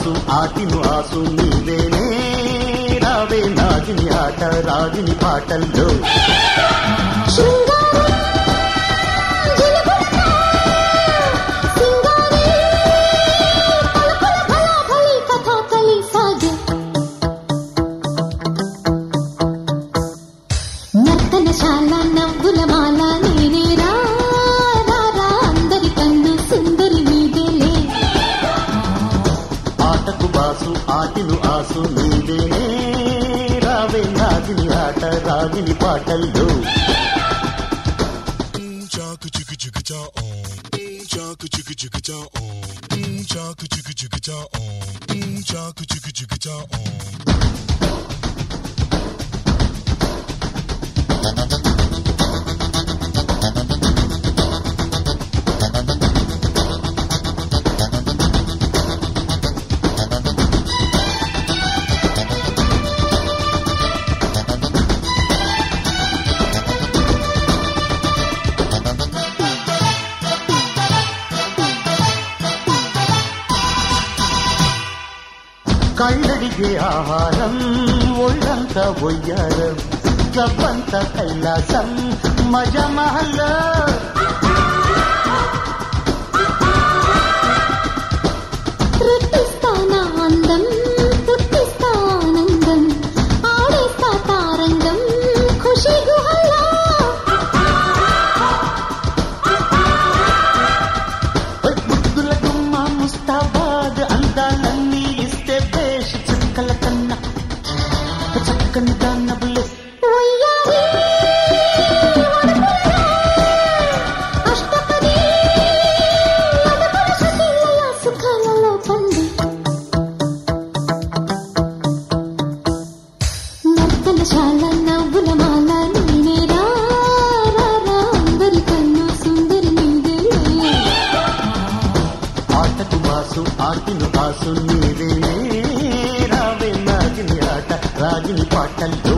Boss ఆటిను ఆసు నీవేనే రావే నాగిని ఆట రాగిని పాటల్లో శృంగారం జిలుగులతో సింగారి పలుకుల ఫలాఫలి కథాకళి సాగే నర్తనశాల నవ్వుల మాల నేనే రా రా, రా అందరి కన్ను సుందరి మీదేలే ఆటకు బాసు ఆటిను ఆసు నీవేనే రావే నాగిని ఆట రాగిని పాటల్లో Chaka chicka chicka cha on. Chaka chicka chicka cha on. Chaka chicka chicka cha on. Chaka chicka chicka cha on. కళ్ళడిగే ఆహారం ఒళ్ళంత ఒయ్యారం గవ్వంత కైలాసం మజా మహల్లో రెట్టిస్తానా అందం పుట్టిస్తా ఆనందం ఆడేస్తా తారంగం ఖుషి గుహల్లో ముద్దుల గుమ్మ ముస్తాబాద్ అందాలన్నీ ఇస్తే బేష్ చుక్కల కన్నా చక్కని దాన్నబులే ఉయ్యారి వడపడలో అష్టపది మదపడ సుశీలయ సుఖాలలో పండి నర్తనశాల నవ్వుల మాల నేనే రా రా, రా అందరి కన్ను సుందరి నీదేలే ఆటకు బాసు ఆటిను ఆసు నీవేనే రావే నాగిని ఆట రాగిని పాటల్లో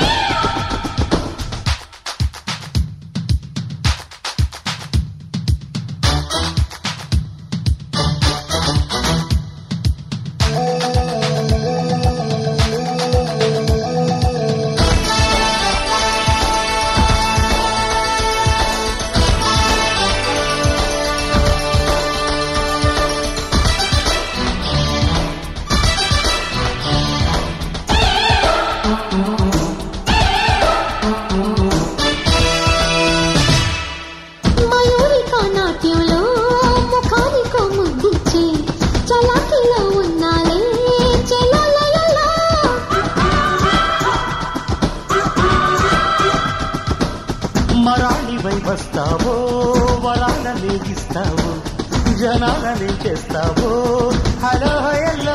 మయూరిక నాట్యంలో ముఖానికో ముద్దిచ్చే చలాకీలో ఉన్నాలే చెలలయలా మరాళివై వస్తావో వరాలనే ఇస్తావో జనాలనే చేస్తావో hello hello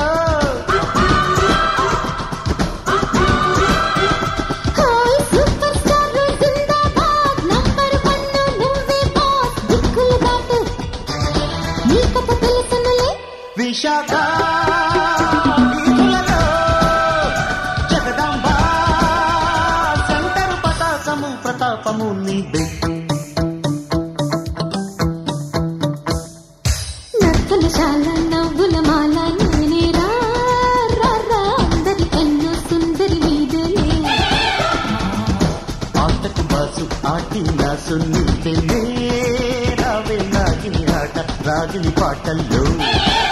hi super star జిందాబాద్ నంబర్ వన్ నువ్వే బాస్ దిక్కులు దాటు నీ కథ తెలుసునులే విశాఖ వీధులలో జగదాంబ శంకరు పతాకము ప్రతాపము నీదే నర్తనశాల నవ్వుల మాల నేనే రా రా, రా అందరి కన్ను సుందరి మీదలే ఆటకు బాసు ఆటి నాసు నీదే రావే నాగిని ఆట రాగిని పాటల్లో